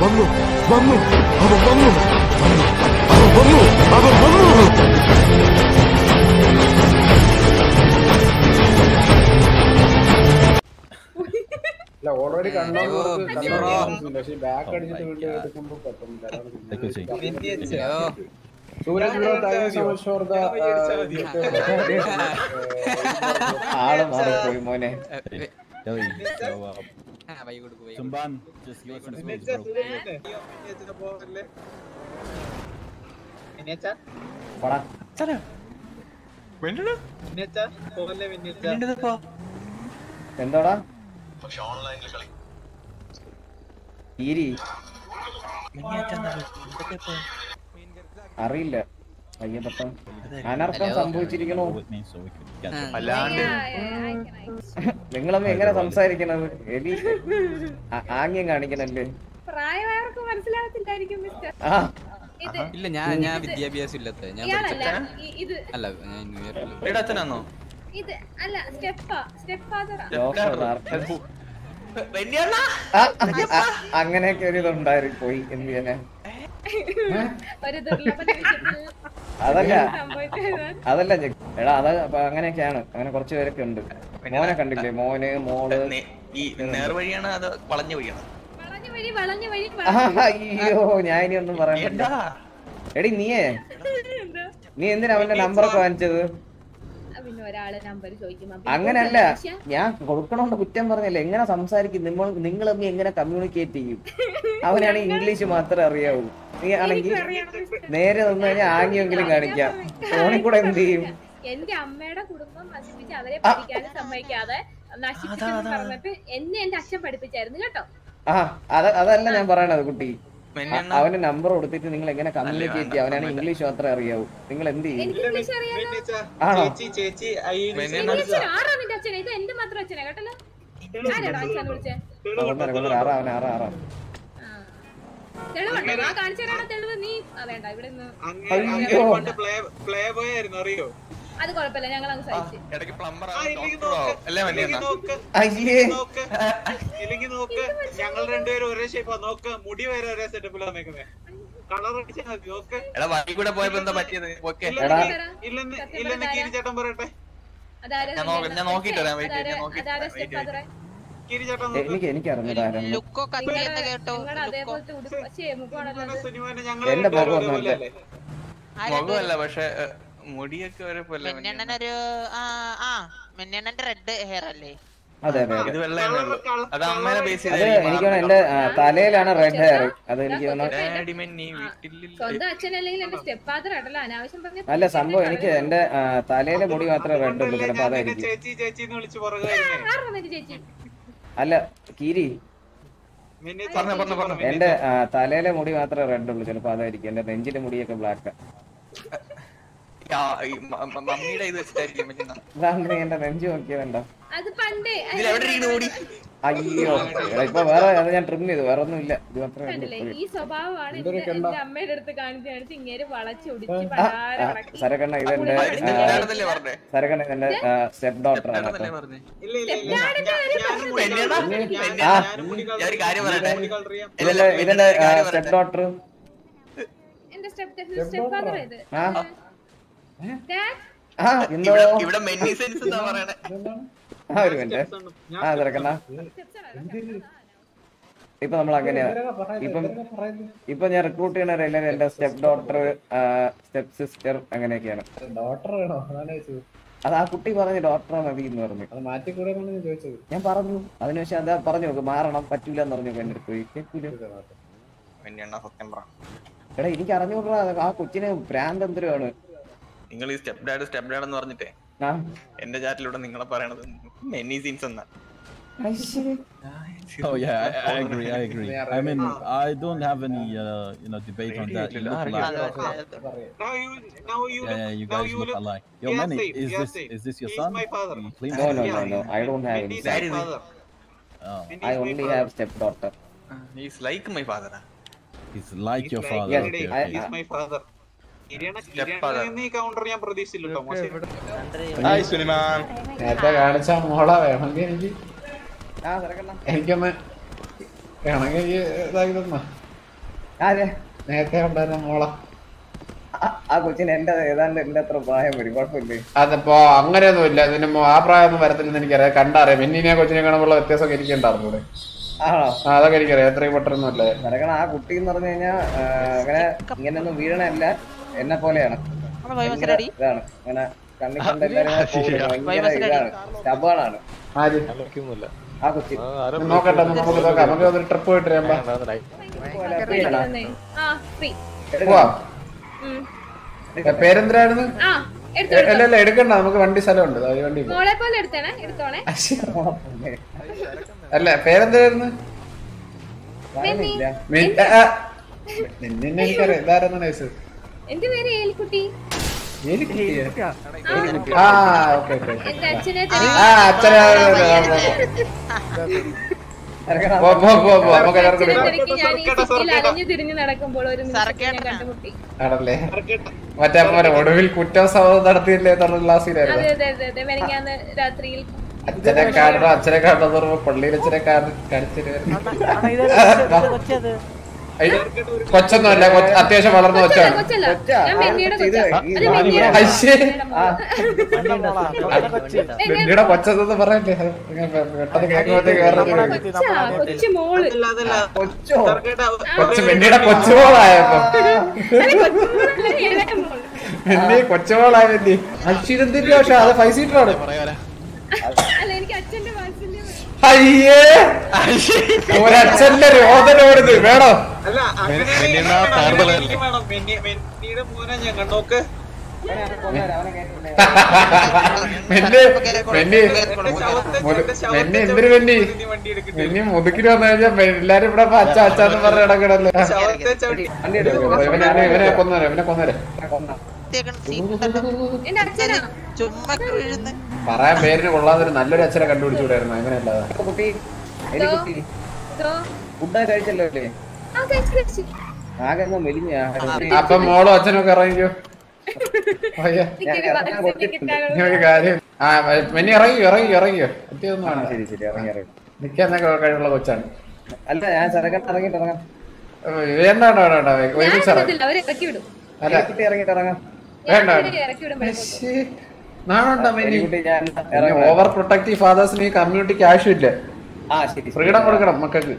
വന്നു വന്നു അവൻ വന്നു വന്നു അവൻ വന്നു അവൻ വന്നു അല്ല ഓൾറെഡി കണ്ടോ മിനിബ്രോ. പക്ഷെ ബാക്ക് അടിച്ചിട്ട് വീണ്ടും എടുക്കുമ്പോ പറ്റുന്നില്ല അതാണ് പിന്നെ. അയ്യോ Suraj bro thank you so much for the ആള് മാറിപ്പോയി മോനെ Joey, so uh, ആ വൈ കൊടുക്കു വൈ Sumban, just give us some space, bro. പോടാ എന്തോടാ ഈരി അറിയില്ല അയ്യപ്പട്ട അനർത്ഥം സംഭവിച്ചിരിക്കണോ With me, so we can get ആ. them. അല്ലാണ്ട് നിങ്ങളമ്മ എങ്ങനെ സംസാരിക്കണത് എലി ആ- ആംഗ്യം കാണിക്കണല്ലേ പ്രായമായവർക്ക് മനസ്സിലാവത്തില്ലായിരിക്കും മിസ്റ്റർ ആ ഇത് ഇല്ല ഞാൻ ഞാൻ വിദ്യാഭ്യാസം ഇല്ലാത്ത ഞാൻ ഇയാളല്ല പഠിച്ച ഇ- ഇത് അല്ല ഞാൻ ന്യൂ ഇയറിൽ ഇവിടെ അച്ഛനാന്നോ ഇത് അല്ല സ്റ്റെപ്പാ സ്റ്റെപ്പ് ഫാദറാ ഡോക്ടർ ആർക്കസ്. വെണ്ണിയണ്ണ ആ, ആ, അങ്ങനെയൊക്കെ ഒരു ഇതുണ്ടായി പോയി എന്ത് ചെയ്യാനാ ഒരു ദുർലഭ നിമിഷത്തിൽ അതല്ല സംഭവിച്ചത് അതല്ല ജെ- എടാ അത് അപ്പൊ അങ്ങനെയൊക്കെയാണ് അങ്ങനെ കുറച്ച് പേരൊക്കെ ഉണ്ട് മോനെ കണ്ടില്ലേ മോന് മോള് ഈ നേർവഴിയാണ് അത് വളഞ്ഞ വഴിയാണ് വളഞ്ഞ വഴി വളഞ്ഞ വഴി ആ, അയ്യോ ഞാൻ ഇനി ഒന്നും പറയണ്ട എന്താ എടി നീയേ എന്താ നീ എന്തിനാ അവന്റെ നമ്പറൊക്കെ വാങ്ങിച്ചത് പിന്നെ ഒരാള് നമ്പർ ചോദിക്കുമ്പോ അങ്ങനല്ല ഞാൻ കൊടുക്കണോണ്ട് കുറ്റം പറഞ്ഞല്ലേ എങ്ങനെ സംസാരിക്കും നിങ്ങൾ നിങ്ങൾ തമ്മിൽ എങ്ങനെ കമ്മ്യൂണിക്കേറ്റ് ചെയ്യും അവനാണെങ്കിൽ ഇംഗ്ലീഷ് മാത്രമേ അറിയാവൂ നീ ആണെങ്കിൽ നേരെ നിന്ന് കഴിഞ്ഞാൽ ആംഗ്യമെങ്കിലും കാണിക്കാം ഫോണിൽ കൂടെ എന്ത് ചെയ്യും എന്റെ അമ്മയുടെ കുടുംബം നശിപ്പിച്ച് അവരെ പഠിക്കാനും സമ്മതിക്കാതെ നശിപ്പിച്ചെന്ന് പറഞ്ഞിട്ട് എന്നെ എന്റെ അച്ഛൻ പഠിപ്പിച്ചായിരുന്നു കേട്ടോ ആ അത് അതല്ല ഞാൻ പറയണത് കുട്ടി അ- വെണ്ണിയണ്ണ അവന് നമ്പർ കൊടുത്തിട്ട് നിങ്ങൾ എങ്ങനെ കമ്മ്യൂണിക്കേറ്റ് ചെയ്യും അവനാണെങ്കിൽ ഇംഗ്ലീഷ് മാത്രമേ അറിയാവൂ നിങ്ങൾ എന്ത് ചെയ്യും എനിക്ക് ഇംഗ്ലീഷ് അറിയാലോ ആണോ വെണ്ണിയണ്ണ ഇംഗ്ലീഷ് ആരാ നിന്റെ അച്ഛനെ ഇത് എന്റെ മാത്രം അച്ഛനെ കേട്ടല്ലോ ആരാടാ അച്ഛനെ വിളിച്ചേ കൊന്നര കൊന്നര ആറാ അവൻ ആറാ ആറാ ആ. തെളിവുണ്ടോ ആ കാണിച്ചു തരാനുള്ള തെളിവ് നീ ആ വേണ്ട ഇവിടെ നിന്ന് അയ്യോ പ്ലേ ബോയ് ആയിരുന്നു അറിയോ അത് കുഴപ്പമില്ല ഞങ്ങൾ അങ്ങ് സഹിച്ചു ഇടയ്ക്ക് പ്ലംബർ ആ, ഇല്ലെങ്കിൽ ഡോക്ടറോ നോക്ക്. അല്ലേ വെണ്ണിയണ്ണ നോക്ക് അയ്യേ നോക്ക് ഇല്ലെങ്കിൽ നോക്ക് ഞങ്ങൾ രണ്ടുപേരും ഒരേ ഷേപ്പാ നോക്ക് മുടി വരെ ഒരേ സെറ്റപ്പിലാ നിൽക്കുന്നത് കളർ അടിച്ചാൽ മതി നോക്ക് എടാ വഴി കൂടെ പോയപ്പോ എന്താ പറ്റിയത് ഓക്കെ എടാ. ഇല്ലെന്ന് ഇല്ലെന്ന് കീരിച്ചേട്ടൻ പറയട്ടെ അതാരാ ഞാൻ നോക്ക- ഞാൻ നോക്കിയിട്ട് വരാം, wait ചെയ്യ്, ഞാൻ അതാരാ- നോക്കിയിട്ട് അതാരാ വരാം, സ്റ്റെപ്പ് wait അതാരാ കീരിച്ചേട്ടൻ എ- എനിക്ക് എനിക്ക് അറിഞ്ഞിട്ടായിരുന്നു ലുക്കോ കത്തിയെന്ന് കേട്ടോ നിങ്ങളുടെ അതേപോലത്തെ ഉടുപ്പ് പക്ഷേ മുഖമാണല്ലോ അത്. സിനിമനെ ഞങ്ങൾ എന്റെ രണ്ടുപേരും മുഖം ഒന്നും ഒരേപോലെ അല്ല. അല്ലേ മുഖമല്ല പക്ഷെ ഏ, മുടിയൊക്കെ ഒരേ പോലെ മെന്നെണ്ണനൊരു ആ ആ മെന്നെണ്ണന്റെ റെഡ് ഹെയർ അല്ലേ അതെ അതെ അതെ ഇത് വെള്ളയാണ് ഉള്ളു. അത് അമ്മേനെ ബേസ് അത് എനിക്ക് തോന്നുന്നു എന്റെ ആ, തലയിലാണ് റെഡ് ഹെയർ അത് എനിക്ക് തോന്നുന്നു ഡാഡിമൻ നീ വീട്ടിലില്ല സ്വന്തം അച്ഛൻ അല്ലെങ്കിൽ എന്റെ സ്റ്റെപ്പ് ഫാദർ ആയിട്ടല്ലോ അനാവശ്യം പറഞ്ഞ അല്ല സംഭവം എനിക്ക് എന്റെ ആ, തലയിലെ മുടി മാത്രമേ റെഡ് ഉള്ളൂ അതുകൊണ്ടല്ലേ ചിലപ്പോ ഞാൻ നിന്നെ അതായിരിക്കും ചേച്ചി ചേച്ചി എന്ന് വിളിച്ച് പുറകായിരുന്നേ ആരുടെ വന്നിട്ട് ചേച്ചി അല്ല കീരി മിന്നെ പറഞ്ഞോ, പറഞ്ഞോ, പറഞ്ഞോ. എന്റെ ആ, തലയിലെ മുടി മാത്രമേ റെഡ് ഉള്ളൂ ചിലപ്പോ അതായിരിക്കും എന്റെ നെഞ്ചിലെ മുടിയൊക്കെ ബ്ലാക്ക് ആ, ഈ മ- മ- മമ്മിയുടെ ഇത് വെച്ചിട്ടായിരിക്കും വെച്ചിട്ടുണ്ടാ. അതാണ് എന്റെ നെഞ്ച് നോക്കിയതുണ്ടോ അത് പണ്ടേ ഇതിൽ എവിടെ ഇരിക്കുന്നു മുടി അയ്യോ എടാ, ഇപ്പൊ വേറെ അത് ഞാൻ ട്രിം ചെയ്തു വേറെ ഒന്നും ഇല്ല ഇത് മാത്രമേ കണ്ടില്ലേ ഉള്ളൂ ഈ സ്വഭാവമാണ് എന്റെ എന്റെ അമ്മയുടെ അടുത്ത് കാണിച്ച് കാണിച്ച് ഇങ്ങേര് വളച്ചൊടിച്ച് ആ, പണ്ടാരം ആ, ഇളക്കി സരക്കണ്ണ ഇതെന്റെ ആ, ഇത് ഇതാണെന്നല്ലേ പറഞ്ഞേ സരക്കണ്ണ ഇതെന്റെ സ്റ്റെപ്പ് ഡോക്ടർ ആണ് ഇതാണെന്നല്ലേ കേട്ടോ പറഞ്ഞേ ഇല്ല ഇല്ല ഇല്ല ഞാനും മുടി പെണ്ണെണ്ണ? കളർ ചെയ്യാം. പെണ്ണെണ്ണ? ഞാൻ- ഞാനും മുടി കളർ ഞാൻ ഒരു കാര്യം ചെയ്യാം. പറയട്ടെ? മുടി കളർ ചെയ്യാം. ഇതെന്റെ ഇതെന്റെ ഒരു കാര്യം സ്റ്റെപ്പ് പറയട്ടെ? ഡോക്ടർ എന്റെ സ്റ്റെപ്പ് സ്റ്റെപ്പ് ഫാദർ ഇത് ആ Dad, ആ എന്തോ ഇവിടെ ഇവിടെ മെന്നി സെൻസ് എന്താ പറയണേ ആ ഒരു മിനിറ്റ് ആ സരക്കണ്ണ steps ആണ്. ഇപ്പൊ നമ്മൾ അങ്ങനെയാ ഇപ്പം ഇപ്പൊ ഞാൻ റിക്രൂട്ട് ചെയ്യണ എല്ലാവരും എന്റെ സ്റ്റെപ്പ് ഡോക്ടർ സ്റ്റെപ്പ് സിസ്റ്റർ അങ്ങനെയൊക്കെയാണ് ഡോക്ടർ വേണോ അതാണ് ചോദിച്ചത് അത് ആ കുട്ടി പറഞ്ഞു ഡോക്ടറെ മതി എന്ന് പറഞ്ഞു അത് മാറ്റിക്കൂടെ എന്നാണ് ഞാൻ ചോദിച്ചത് ഞാൻ പറഞ്ഞു അതിനുശേഷം അതാ പറഞ്ഞു നോക്ക് മാറണം പറ്റൂല എന്ന് പറഞ്ഞു എന്റെ അടുത്ത് പോയി കേൾക്കൂല പെണ്ണെണ്ണ സത്യം പറ എടാ എനിക്ക് അറിഞ്ഞൂടാ ആ കൊച്ചിന് ഭ്രാന്ത് എന്തരമാണ് നിങ്ങൾ ഈ സ്റ്റെപ്പ് ഡാഡ് സ്റ്റെപ്പ് ഡാഡ് എന്ന് പറഞ്ഞിട്ടേ ആ എന്റെ ചാറ്റിലൂടെ നിങ്ങളെ പറയണത് മെന്നി സീൻസ് എന്നാ അയ്യേ. Oh yeah, I, I agree. I agree. I mean, I don't have any, uh, you know, debate on that. You look alike. Now you now you Yeah, yeah, you look now guys you look look alike. Yo, Yeah, Manny, same, is yeah, this same. is this your He's son? my father. Can you Clean No, that? no, no, no. I don't have Minnie any is my son. father. Oh, Minnie I is my only father. have step daughter. Is like my father he's like He's your like father. Yes, Okay, I- okay. He's my father. കിരിയണ Step കിരിയണ father. ഈ counter ഞാൻ പ്രതീക്ഷിച്ചില്ല കേട്ടോ മോശം hi സുനിമാൻ നേരത്തെ കാണിച്ച മോളെ വേണമെങ്കിൽ എനിക്ക് ആ തിരക്കണ്ട എനിക്കൊന്ന് വേണമെങ്കിൽ എനിക്ക് ഇതാക്കി തന്ന ആരെ നേരത്തെ ഉണ്ടായിരുന്ന മോളെ ആ- ആ കൊച്ചിന് എന്റെ ഏതാണ്ട് എന്റെ അത്ര പ്രായം വരും കുഴപ്പമില്ലേ അതിപ്പോ അങ്ങനെയൊന്നും ഇല്ല ഇതിന് മോ- ആ പ്രായമൊന്നും വരത്തില്ലെന്ന് എനിക്കറിയാം കണ്ടറിയാം മിന്നിനെ കൊച്ചിനെ കാണുമ്പോൾ വ്യത്യാസമൊക്കെ എനിക്കുണ്ടായിരുന്നു ഇവിടെ ആണോ ആ അതൊക്കെ എനിക്കറിയാം എത്രയും പെട്ടെന്നൊന്നും അല്ലേ നടക്കണ ആ കുട്ടി എന്ന് പറഞ്ഞു കഴിഞ്ഞാൽ അങ്ങനെ ഇങ്ങനെയൊന്നും വീഴണല്ല എന്നെ പോലെയാണ് ഭയങ്കര ഇതാണ് അങ്ങനെ കണ്ണി കണ്ട എല്ലാരും കൂടെ പോകും. ഭയങ്കര ഇതാണ് ശബാണാണ് ആര് ആ കൊച്ചി നോക്കട്ടെ ഒന്ന് നമുക്ക് നോക്കാം നമുക്ക് ഒരു ട്രിപ്പ് പോയിട്ട് വരാം ആ ഫ്രീ പോവാം ഏ, പേരെന്തിനായിരുന്നു ആ ഏ, എടുത്തോ അല്ല അല്ല എടുക്കണ്ട നമുക്ക് വണ്ടി സ്ഥലമുണ്ട് അത് വണ്ടി പോ. മോളെ പോലെ എടുത്തേണേ എടുത്തോണേ അല്ല പേരെന്തായിരുന്നു ബെന്നി മി- ആ, ആ. നിന്നെ എനിക്കറിയാം ഇതായിരുന്നു നൈസ് എന്റെ പേര് ഏലിക്കുട്ടി ആ ഓക്കെ ഓക്കെ എന്റെ അച്ഛനെ ആ അച്ഛനെ പോ പോ പോ പോ നമുക്ക് എല്ലാവർക്കും എടുക്കാം തിരക്കി ഞാൻ ഈ സിറ്റിയിൽ അലഞ്ഞു തിരിഞ്ഞു നടക്കുമ്പോൾ ഒരു നിമിഷത്തിൽ ഞാൻ കണ്ടുമുട്ടി ആണല്ലേ മറ്റേ അമ്മ ഒടുവിൽ കുറ്റം സമ്മതം നടത്തിയില്ലേ എന്നുള്ള അതെ ക്ലാസ്സിലായിരുന്നു അതെ അതെ അതെ മെനങ്ങാന്ന് രാത്രിയിൽ അച്ഛനെ കാണണം അച്ഛനെ കാണണം പറയുമ്പോ പള്ളിയിൽ അച്ഛനെ കാണിച്ചിട്ട് കൊച്ചൊന്നും അല്ല കൊച്ച് അത്യാവശ്യം വളർന്ന കൊച്ചല്ല കൊച്ചാണ് കൊച്ചല്ല കൊച്ചാ? ഞാൻ മെന്നിയുടെ ഇത് കൊച്ചാ ഈ അത് മെന്നിയുടെ അയ്യേ. കൊച്ചാ. പെണ്ണിയുടെ കൊച്ചെന്ന് പറയല്ലേ അത് ഇങ്ങനെ പെട്ടെന്ന് കേൾക്കുമ്പോഴത്തേക്ക് വേറെ ഒരു- കൊച്ചാ കൊച്ചു മോള് അതല്ല അതല്ല കൊച്ചോ സർക്കേട്ടാ കൊച്ചു പെണ്ണിയുടെ കൊച്ചുമോളായപ്പോ അല്ല, കൊച്ചു മോളല്ല, ഇളയ മോള്. പെണ്ണി കൊച്ചുമോളായ പെണ്ണി അശ്വിനെന്തിന്റെ പക്ഷെ അത് ഫൈവ് സീറ്റർ ആണ് അല്ല എനിക്ക് അച്ഛന്റെ വാത്സല്യം മതി. അയ്യേ ഒരച്ഛന്റെ രോദനോടുത് വേണോ അല്ല അങ്ങനെയാണെങ്കിൽ എനിക്ക് വേണം മെന്നി മെന്നിയുടെ മോനെ ഞാൻ കണ്ടോക്ക് മെന്നി മെന്നി എന്റെ ശവത്തെ മുതു- എന്റെ ശവത്തെ മെന്നി എന്തിനു മെന്നി നീ വണ്ടി എടുക്കട്ടെ മെന്നി മുതുക്കിന് വന്നു കഴിഞ്ഞാൽ എല്ലാരും ഇവിടെ ഇപ്പൊ അച്ഛ അച്ഛന്ന് പറഞ്ഞ ഇടക്കിടല്ലേ ശവത്തെ ചവിട്ടി വണ്ടി എടുക്കും ഇവനെ ഇവനെ കൊന്നേരെ ഇവനെ കൊന്നേരെ എന്റെ അച്ഛനാ ചുമ്മാ വീഴുന്ന പറയാൻ പേരിന് കൊള്ളാതൊരു നല്ലൊരു അച്ഛനെ കണ്ടുപിടിച്ചുകൂടായിരുന്നു അങ്ങനെയല്ലാതെ കുട്ടി എലി കുട്ടി ഇതോ ഫുഡൊക്കെ കഴിച്ചല്ലോ അല്ലേ ആ കഴിച്ചു കഴിച്ചു ആകെ ഒന്ന് മെലിഞ്ഞ അപ്പൊ മോളും അച്ഛനും ഒക്കെ ഇറങ്ങിക്കോ അയ്യ എനിക്കൊരു വാത്സല്യം കിട്ടാനുള്ള ഇനി ഒരു കാര്യം ആ മെന്നി ഇറങ്ങിയോ ഇറങ്ങിയോ ഇറങ്ങിയോ എത്തിയൊന്നും വേണ്ട ശരി ശരി ഇറങ്ങി ഇറങ്ങി നിൽക്കാന്നൊക്കെ കഴിവുള്ള കൊച്ചാണ് അല്ല ഞാൻ ചെറുക്കൻ ഇറങ്ങിട്ട് ഇറങ്ങാം വേണ്ട വേണ്ട വേണ്ട വേണ്ട ഞാൻ ഒരുമിച്ച് ഇറങ്ങി വിടത്തില്ല, അവരെ ഇറക്കി വിടും അല്ല കുട്ടി ഇറങ്ങിട്ട് ഇറങ്ങാം ഞാൻ വേണ്ട. ഇവരെ ഇറക്കി വിടുമ്പോഴേ നാണുണ്ടോ മെന്നി കുട്ടി ഞാൻ ഇറങ്ങാം ഓവർ പ്രൊട്ടക്റ്റീവ് ഫാദേഴ്സിന് ഈ കമ്മ്യൂണിറ്റിക്ക് ആവശ്യമില്ല ആ ശരി ഫ്രീഡം കൊടുക്കണം മക്കൾക്ക്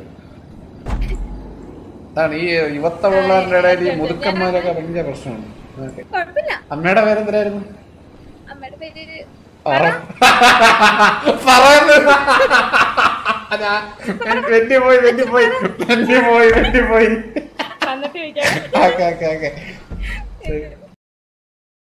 അതാണ് ഈ യുവത്വമുള്ളവരുടെ ഇടയിൽ ഈ മുതുക്കന്മാരൊക്കെ ഭയങ്കര പ്രശ്നമാണ് ഓക്കേ. കുഴപ്പമില്ല അമ്മയുടെ പേരെന്തിനായിരുന്നു അമ്മയുടെ പേര് പറ- പറയുന്നു ഞാൻ- വെന്നി പോയി വെന്നി പോയി വെന്നി പോയി വെന്നി പോയി വന്നിട്ട് ചോദിക്കാം ഓക്കെ ഓക്കെ ഓക്കെ